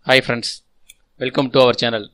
hi friends welcome to our channel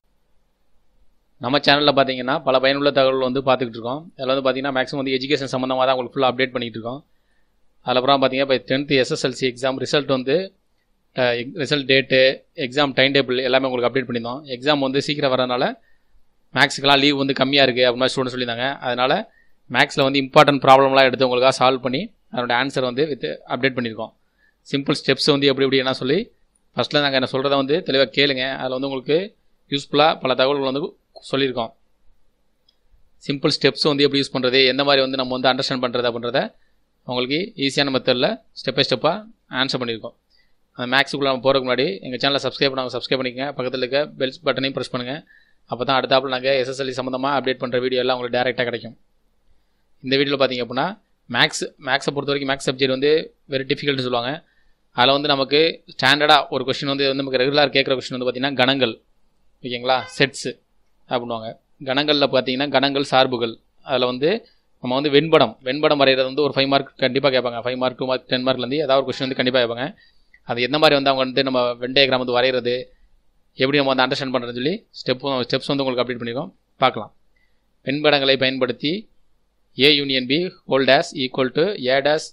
நம்ம சேனலில் பார்த்தீங்கன்னா பல பயனுள்ள தகவல் வந்து பார்த்துக்கிட்டு இருக்கோம் அதில் வந்து பார்த்தீங்கன்னா மேக்ஸிமம் வந்து எஜுகேஷன் சம்மந்தமாக தான் உங்களுக்கு ஃபுல்லாக அப்டேட் பண்ணிகிட்டு இருக்கோம் அதில் அப்புறம் பார்த்தீங்கன்னா இப்போ டென்த்து எஸ்எஸ்எல்சி எக்ஸாம் ரிசல்ட் வந்து result date exam time table எல்லாமே உங்களுக்கு அப்டேட் பண்ணியிருந்தோம் எக்ஸாம் வந்து சீக்கிரம் வரனால மேக்ஸுக்கெலாம் லீவ் வந்து கம்மியாக இருக்குது அப்படின்னு மாதிரி ஸ்டூடெண்ட் சொல்லியிருந்தாங்க அதனால் மேக்ஸில் வந்து இம்பார்ட்டன்ட் ப்ராப்ளம்லாம் எடுத்து உங்களுக்காக சால்வ் பண்ணி அதனோட ஆன்சர் வந்து வித் அப்டேட் பண்ணியிருக்கோம் சிம்பிள் ஸ்டெப்ஸ் வந்து எப்படி எப்படி என்ன சொல்லி ஃபஸ்ட்டில் நாங்கள் என்ன சொல்கிறத வந்து தெளிவாக கேளுங்க அதில் வந்து உங்களுக்கு யூஸ்ஃபுல்லாக பல தகவல்கள் வந்து சொல்லியிருக்கோம் சிம்பிள் ஸ்டெப்ஸ் வந்து எப்படி யூஸ் பண்ணுறது எந்த மாதிரி வந்து நம்ம வந்து அண்டர்ஸ்டாண்ட் பண்ணுறது அப்படின்றத உங்களுக்கு ஈஸியான மெத்தடில் ஸ்டெப் பை ஸ்டெப்பாக ஆன்சர் பண்ணியிருக்கோம் அந்த மேக்ஸுக்குள்ளே நம்ம போகிறதுக்கு முன்னாடி எங்கள் சேனலை சப்ஸ்கிரைப் பண்ணாங்க சப்ஸ்கிரைப் பண்ணிக்கங்க பக்கத்தில் இருக்க பெல்ஸ் பட்டனையும் ப்ரெஸ் பண்ணுங்கள் அப்போ தான் அடுத்தாப்பில் நாங்கள் எஸ்எஸ்எல்சி சம்மந்தமாக அப்டேட் பண்ணுற வீடியோ எல்லாம் உங்களுக்கு டேரெக்டாக கிடைக்கும் இந்த வீடியோவில் பார்த்தீங்க அப்படின்னா மேக்ஸ் மேக்ஸை பொறுத்த வரைக்கும் மேக்ஸ் சப்ஜெக்ட் வந்து வெரி டிஃபிகல்ட்னு சொல்லுவாங்க அதில் வந்து நமக்கு ஸ்டாண்டர்டாக ஒரு கொஷின் வந்து வந்து நமக்கு ரெகுலர் கேட்குற கொஷின் வந்து பார்த்திங்கன்னா கணங்கள் ஓகேங்களா செட்ஸு அப்படின்வாங்க கணங்களில் பார்த்தீங்கன்னா கணங்கள் சார்புகள் அதில் வந்து நம்ம வந்து வெண்படம் வெண்படம் வரைகிறது வந்து ஒரு ஃபைவ் மார்க் கண்டிப்பாக கேட்பாங்க five mark two mark ten மார்க்லேருந்து ஏதாவது ஒரு கொஷின் வந்து கண்டிப்பாக கேட்பாங்க அது எந்த மாதிரி வந்து அவங்க வந்து நம்ம வெண்டையகிராம் வந்து வரைகிறது எப்படி நம்ம வந்து அண்டர்ஸ்டாண்ட் பண்ணுறதுன்னு சொல்லி ஸ்டெப் ஸ்டெப்ஸ் வந்து உங்களுக்கு அப்டேட் பண்ணியிருக்கோம் பார்க்கலாம் வெண்படங்களை பயன்படுத்தி A union B whole dash equal to A dash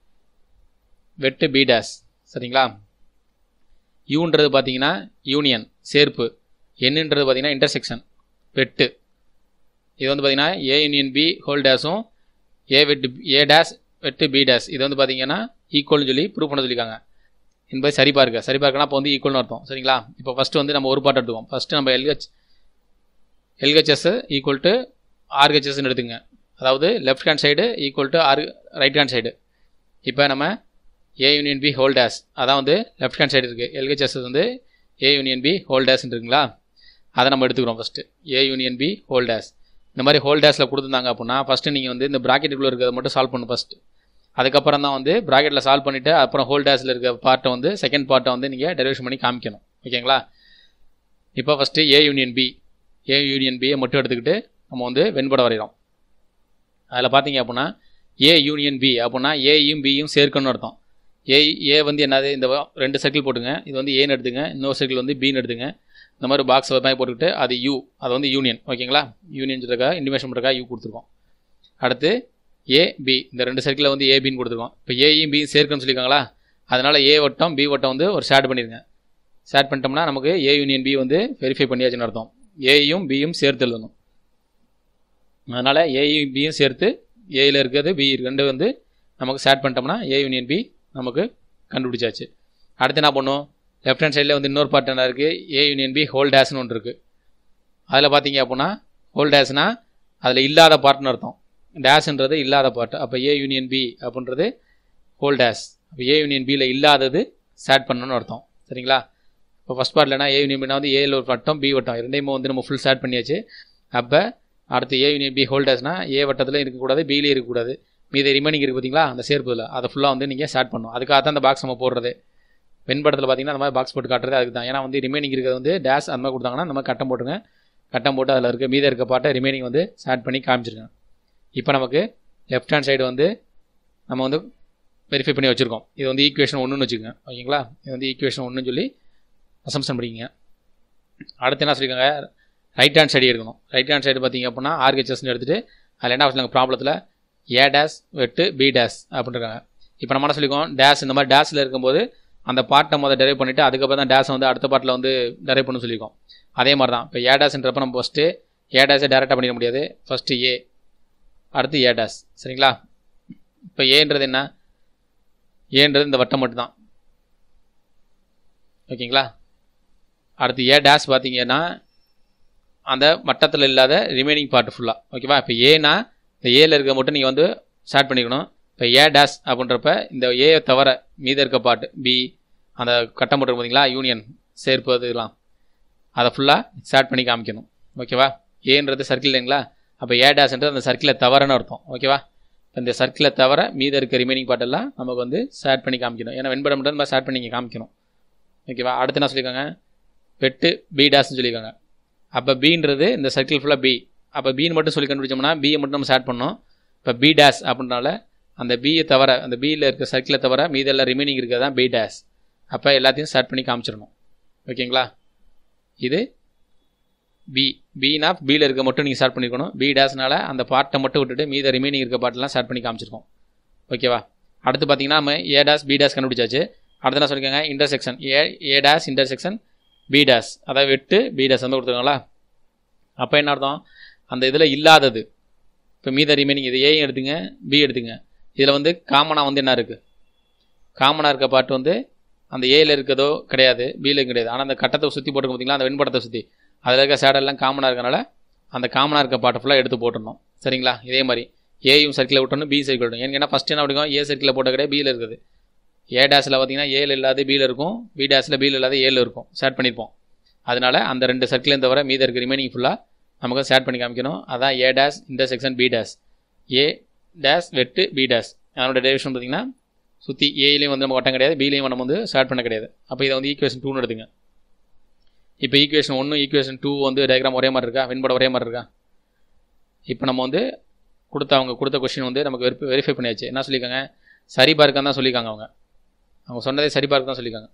வெட்டு பி டேஸ் சரிங்களா யூன்றது பார்த்தீங்கன்னா யூனியன் சேர்ப்பு என்னன்றது பார்த்தீங்கன்னா இன்டர்செக்ஷன் வெட்டு இது வந்து பார்த்தீங்கன்னா ஏ யூனியன் பி ஹோல் டேஸும் ஏ வெட்டு ஏ டேஸ் வெட்டு பி டேஸ் இது வந்து பார்த்தீங்கன்னா ஈக்குவல்னு சொல்லி ப்ரூவ் பண்ண சொல்லியிருக்காங்க என்பது சரி பார்க்க சரி பார்க்கனா இப்போ வந்து ஈக்குவல்னு அர்த்தம் சரிங்களா இப்போ ஃபஸ்ட்டு வந்து நம்ம ஒரு பாட்டு எடுத்துக்கோம் ஃபஸ்ட்டு நம்ம எல்ஹெச் எல்ஹெச்எஸ் ஈக்குவல் டு ஆர்ஹெச்எஸ்ன்னு எடுத்துங்க அதாவது left hand side equal to R right hand side இப்போ நம்ம A union B whole dash அதான் வந்து லெஃப்ட் ஹேண்ட் சைடு இருக்குது எல்ஹெச்எஸ் வந்து ஏ யூனியன் பி ஹோல் டேஸ்ன்னு இருக்குங்களா அதை நம்ம எடுத்துக்கிறோம் first A union B whole dash இந்த மாதிரி ஹோல் டேஸில் கொடுத்துருந்தாங்க அப்படின்னா ஃபஸ்ட்டு நீங்கள் வந்து இந்த ப்ராக்கெட்டுக்குள்ளே இருக்கிறத மட்டும் சால்வ் பண்ணணும் ஃபஸ்ட்டு அதுக்கப்புறம் தான் வந்து ப்ராக்கெட்டில் சால்வ் பண்ணிவிட்டு அப்புறம் ஹோல் டேஸில் இருக்க பார்ட்டை வந்து செகண்ட் பார்ட்டை வந்து நீங்கள் டெரிவேஷன் பண்ணி காமிக்கணும் ஓகேங்களா இப்போ first A union B A union பியை மட்டும் எடுத்துக்கிட்டு நம்ம வந்து வெண்படம் வரைகிறோம் அதில் பார்த்தீங்க அப்படின்னா ஏ யூனியன் பி அப்படின்னா ஏயும் பியும் சேர்க்கணும்னு அர்த்தம் ஏ ஏ வந்து என்னது இந்த ரெண்டு சர்க்கிள் போட்டுங்க இது வந்து ஏன்னு எடுத்துங்க இன்னொரு சர்க்கிள் வந்து பின்னு எடுத்துங்க இந்த மாதிரி பாக்ஸ் மாதிரி போட்டுக்கிட்டு அது யூ அது வந்து யூனியன் ஓகேங்களா யூனியன் இருக்கா இன்டிமேஷன் இருக்கா யூ கொடுத்துருக்கோம் அடுத்து ஏ பி இந்த ரெண்டு சர்க்கிளில் வந்து ஏபின்னு கொடுத்துருக்கோம் இப்போ ஏயும் பியும் சேர்க்கணும்னு சொல்லியிருக்காங்களா அதனால் ஏ வட்டம் பி வட்டம் வந்து ஒரு ஷேட் பண்ணிடுங்க ஷேட் பண்ணிட்டோம்னா நமக்கு ஏ யூனியன் பி வந்து வெரிஃபை பண்ணியாச்சுன்னு அர்த்தம் ஏயும் பியும் சேர்த்து எழுதணும் அதனால் ஏயும் பியும் சேர்த்து ஏயில் இருக்கிறது பி ரெண்டு வந்து நமக்கு ஷேட் பண்ணிட்டோம்னா ஏ யூனியன் பி நமக்கு கண்டுபிடிச்சாச்சு அடுத்து என்ன பண்ணும் லெஃப்ட் ஹேண்ட் சைடில் வந்து இன்னொரு பார்ட் என்ன இருக்குது ஏ யூனியன் பி ஹோல் டேஸ்னு ஒன்று இருக்குது அதில் பார்த்தீங்க அப்படின்னா ஹோல் டேஸ்னால் அதில் இல்லாத பார்ட்னு அர்த்தம் டேஷ்ன்றது இல்லாத பார்ட் அப்போ ஏ யூனியன் பி அப்படின்றது ஹோல் டேஷ் அப்போ ஏ யூனியன் பியில் இல்லாதது சேட் பண்ணணும்னு அர்த்தம் சரிங்களா இப்போ ஃபஸ்ட் பார்ட்லனா ஏ யூனியன் பின்னா வந்து ஏல ஒரு வட்டம் பி வட்டம் ரெண்டையுமே வந்து நம்ம ஃபுல் சேட் பண்ணியாச்சு அப்போ அடுத்து ஏ யூனியன் பி ஹோல் டேஷ்னா ஏ வட்டத்தில் இருக்கக்கூடாது பிலேயும் இருக்கக்கூடாது மீது ரிமைனிங் இருக்குது பார்த்தீங்களா அந்த சேர்ப்புல அதை ஃபுல்லாக வந்து நீங்கள் ஸ்டார்ட் பண்ணணும் அதுக்காக தான் அந்த பாக்ஸ் நம்ம போடுறது வெண்படத்தில் பார்த்தீங்கன்னா அந்த மாதிரி பாக்ஸ் போட்டு காட்டுறது அதுக்கு தான் ஏன்னா வந்து ரிமைனிங் இருக்கிறது வந்து டேஷ் அந்த மாதிரி கொடுத்தாங்கன்னா நம்ம கட்டம் போட்டுங்க கட்டம் போட்டு அதில் இருக்க மீத இருக்க பாட்டை ரிமைனிங் வந்து ஸ்டார்ட் பண்ணி காமிச்சிருக்கேன் இப்போ நமக்கு லெஃப்ட் ஹேண்ட் சைடு வந்து நம்ம வந்து வெரிஃபை பண்ணி வச்சுருக்கோம் இது வந்து ஈக்குவேஷன் ஒன்றுன்னு வச்சுக்கோங்க ஓகேங்களா இது வந்து ஈக்குவேஷன் ஒன்றுன்னு சொல்லி அசம்ஷன் பண்ணிக்கங்க அடுத்து என்ன சொல்லியிருக்காங்க ரைட் ஹேண்ட் சைடு எடுக்கணும் ரைட் ஹேண்ட் சைடு பார்த்தீங்க அப்படின்னா ஆர்கெச்எஸ்னு எடுத்துகிட்டு அதில் என்ன வச்சுருக்காங்க ப்ராப்ளத்தில் ஏ டேஸ் வெட்டு பி டேஸ் அப்படின்றாங்க இப்போ நம்ம என்ன சொல்லிக்கோம் டேஸ் இந்த மாதிரி டேஸில் இருக்கும்போது அந்த பார்ட்டை முதல் டெரைவ் பண்ணிவிட்டு அதுக்கப்புறம் தான் டேஸை வந்து அடுத்த பார்ட்டில் வந்து டெரைவ் பண்ணு சொல்லியிருக்கோம் அதே மாதிரி தான் இப்போ ஏ டேஸ்ன்றப்ப நம்ம ஃபஸ்ட்டு ஏ டேஸை டேரெக்டாக பண்ணிட முடியாது ஃபஸ்ட்டு ஏ அடுத்து ஏ டேஸ் சரிங்களா இப்போ ஏன்றது என்ன ஏன்றது இந்த வட்டம் மட்டும்தான் ஓகேங்களா அடுத்து ஏ டேஸ் பார்த்தீங்கன்னா அந்த வட்டத்தில் இல்லாத ரிமைனிங் பார்ட் ஃபுல்லாக ஓகேவா இப்போ ஏனா இந்த ஏல இருக்க மட்டும் நீங்கள் வந்து ஸ்டார்ட் பண்ணிக்கணும் இப்போ ஏ டேஸ் அப்படின்றப்ப இந்த ஏ தவிர மீத இருக்க பார்ட் பி அந்த கட்டம் போட்டு பார்த்தீங்களா யூனியன் சேர்ப்பு இதெல்லாம் அதை ஃபுல்லாக ஸ்டார்ட் பண்ணி காமிக்கணும் ஓகேவா ஏன்றது சர்க்கிள் இல்லைங்களா அப்போ ஏ டேஸ்ன்றது அந்த சர்க்கிளை தவறன்னு அர்த்தம் ஓகேவா இந்த சர்க்கிளை தவிர மீத இருக்க ரிமைனிங் பார்ட் எல்லாம் நமக்கு வந்து ஸ்டார்ட் பண்ணி காமிக்கணும் ஏன்னா வெண்படம் மட்டும் நம்ம ஸ்டார்ட் பண்ணி காமிக்கணும் ஓகேவா அடுத்து என்ன சொல்லியிருக்காங்க வெட்டு பி டேஸ்னு சொல்லியிருக்காங்க அப்போ பீன்றது இந்த சர்க்கிள் ஃபுல்லாக பி அப்போ பின்னு மட்டும் சொல்லி கண்டுபிடிச்சோம்னா பியை மட்டும் நம்ம ஸ்டார்ட் பண்ணோம் இப்போ பி டேஸ் அப்படின்றனால அந்த பியை தவிர அந்த பியில் இருக்க சர்க்கிளை தவிர மீதெல்லாம் ரிமைனிங் இருக்கிறது தான் பி டேஸ் அப்போ எல்லாத்தையும் ஸ்டார்ட் பண்ணி காமிச்சிடணும் ஓகேங்களா இது பி பினா பியில் இருக்க மட்டும் நீங்கள் ஸ்டார்ட் பண்ணிக்கணும் பி டேஸ்னால அந்த பார்ட்டை மட்டும் விட்டுட்டு மீத ரிமைனிங் இருக்க பார்ட்டெல்லாம் ஸ்டார்ட் பண்ணி காமிச்சிருக்கோம் ஓகேவா அடுத்து பார்த்தீங்கன்னா நம்ம ஏ டேஸ் பி டேஸ் கண்டுபிடிச்சாச்சு அடுத்து என்ன சொல்லிக்கோங்க intersection A A dash intersection B dash அதாவது வெட்டு பி டேஸ் வந்து கொடுத்துருக்காங்களா அப்போ என்ன அர்த்தம் அந்த இதில் இல்லாதது இப்போ மீத ரிமைனிங் இது ஏயும் எடுத்துங்க பி எடுத்துங்க இதில் வந்து காமனாக வந்து என்ன இருக்குது காமனாக இருக்க பாட்டு வந்து அந்த ஏல இருக்கிறதோ கிடையாது பியில் கிடையாது ஆனால் அந்த கட்டத்தை சுற்றி போட்டுருக்க பார்த்தீங்களா அந்த வெண்படத்தை சுற்றி அதில் இருக்க சேடெல்லாம் காமனாக இருக்கனால அந்த காமனாக இருக்க பாட்டை ஃபுல்லாக எடுத்து போட்டுடணும் சரிங்களா இதே மாதிரி ஏயும் சர்க்கிளில் விட்டணும் பி சர்க்கிள் விட்டணும் ஏன்னா ஃபஸ்ட்டு என்ன அப்படிக்கும் ஏ சர்க்கிளில் போட்ட கிடையாது பியில் இருக்குது ஏ டேஸில் பார்த்தீங்கன்னா ஏல இல்லாத பியில் இருக்கும் பி டேஸில் பியில் இல்லாத ஏல இருக்கும் ஷேட் பண்ணியிருப்போம் அதனால அந்த ரெண்டு சர்க்கிளையும் தவிர மீத இருக்க ரிமைனிங் ஃபுல்லாக நமக்கு ஷேட் பண்ணி காமிக்கணும் அதான் ஏ டேஸ் இந்த section B dash A dash வெட்டு பி டேஸ் அதனோட டெரிவேஷன் பார்த்தீங்கன்னா சுற்றி ஏலையும் வந்து நம்ம வட்டம் கிடையாது பிலையும் நம்ம வந்து ஸ்டார்ட் பண்ண கிடையாது அப்போ இதை வந்து ஈக்குவேஷன் டூன்னு எடுத்துங்க இப்போ ஈக்குவேஷன் ஒன்று ஈக்குவேஷன் டூ வந்து டயக்ராம் ஒரே மாதிரி இருக்கா வெண்படம் ஒரே மாதிரி இருக்கா இப்போ நம்ம வந்து கொடுத்த அவங்க கொடுத்த கொஷின் வந்து நமக்கு வெரிஃபை வெரிஃபை பண்ணியாச்சு என்ன சொல்லியிருக்காங்க சரி பார்க்க தான் சொல்லியிருக்காங்க அவங்க அவங்க சொன்னதே சரி பார்க்க தான் சொல்லியிருக்காங்க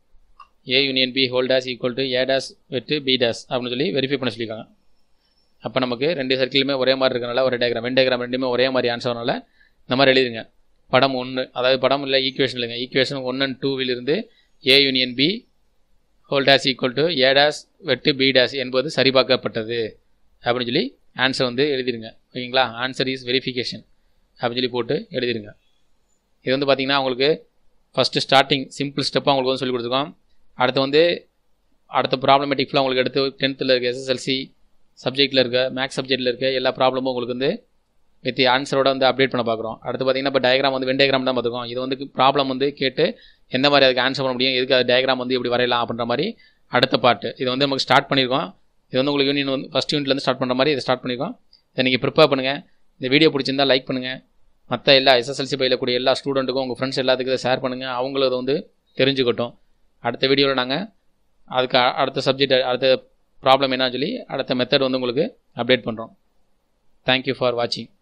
A union B whole dash equal to A dash வெட்டு பி டேஸ் அப்படின்னு சொல்லி வெரிஃபை பண்ண சொல்லியிருக்காங்க அப்போ நமக்கு ரெண்டு சர்க்கிளுமே ஒரே மாதிரி இருக்கனால ஒரு டயக்ராம் ரெண்டு டயக்ராம் ரெண்டுமே ஒரே மாதிரி ஆன்சர்னால இந்த மாதிரி எழுதிருங்க படம் ஒன்று அதாவது படம் இல்லை ஈக்குவேஷன் இல்லைங்க ஈக்குவேஷன் ஒன் அண்ட் டூவிலிருந்து A union B whole dash equal to A dash வெட்டு பி டேஸ் என்பது சரிபார்க்கப்பட்டது அப்படின்னு சொல்லி ஆன்சர் வந்து எழுதிருங்க ஓகேங்களா ஆன்சர் இஸ் வெரிஃபிகேஷன் அப்படின்னு சொல்லி போட்டு எழுதிருங்க இது வந்து பார்த்திங்கன்னா உங்களுக்கு ஃபஸ்ட்டு ஸ்டார்டிங் சிம்பிள் ஸ்டெப்பாக உங்களுக்கு வந்து சொல்லி கொடுத்துருக்கோம் அடுத்து வந்து அடுத்த ப்ராப்ளமேட்டிக் ஃபுல்லாக உங்களுக்கு எடுத்து டென்த்தில் இருக்க எஸ்எஸ்எல்சி சப்ஜெக்ட்டில் இருக்க மேக்ஸ் சப்ஜெக்ட்டில் இருக்க எல்லா ப்ராப்ளமும் உங்களுக்கு வந்து வித் ஆன்சரோட வந்து அப்டேட் பண்ண பார்க்குறோம் அடுத்து பார்த்தீங்கன்னா இப்போ டயக்ராம் வந்து வென் டயக்ராம் தான் பார்த்துக்கோம் இது வந்து ப்ராப்ளம் வந்து கேட்டு எந்த மாதிரி அதுக்கு ஆன்சர் பண்ண முடியும் எதுக்கு அது டயக்ராம் வந்து எப்படி வரையலாம் அப்படின்ற மாதிரி அடுத்த பாட்டு இது வந்து நமக்கு ஸ்டார்ட் பண்ணியிருக்கோம் இது வந்து உங்களுக்கு யூனியன் வந்து ஃபஸ்ட் யூனிட்லேருந்து ஸ்டார்ட் பண்ணுற மாதிரி இதை ஸ்டார்ட் பண்ணியிருக்கோம் இதை நீங்கள் ப்ரிப்பேர் பண்ணுங்கள் இந்த வீடியோ பிடிச்சிருந்தா லைக் பண்ணுங்கள் மற்ற எல்லா எஸ்எஸ்எல்சி பயிலக்கூடிய எல்லா ஸ்டூடெண்ட்டுக்கும் உங்கள் ஃப்ரெண்ட்ஸ் எல்லாத்துக்கும் இதை ஷேர் பண்ணுங்கள் அவங்களும் அதை வந்து தெரிஞ்சுக்கட்டும் அடுத்த வீடியோவில் நாங்கள் அதுக்கு அடுத்த சப்ஜெக்ட் அடுத்த ப்ராப்ளம் என்னன்னு சொல்லி அடுத்த மெத்தட் வந்து உங்களுக்கு அப்டேட் பண்ணுறோம் தேங்க்யூ ஃபார் வாட்சிங்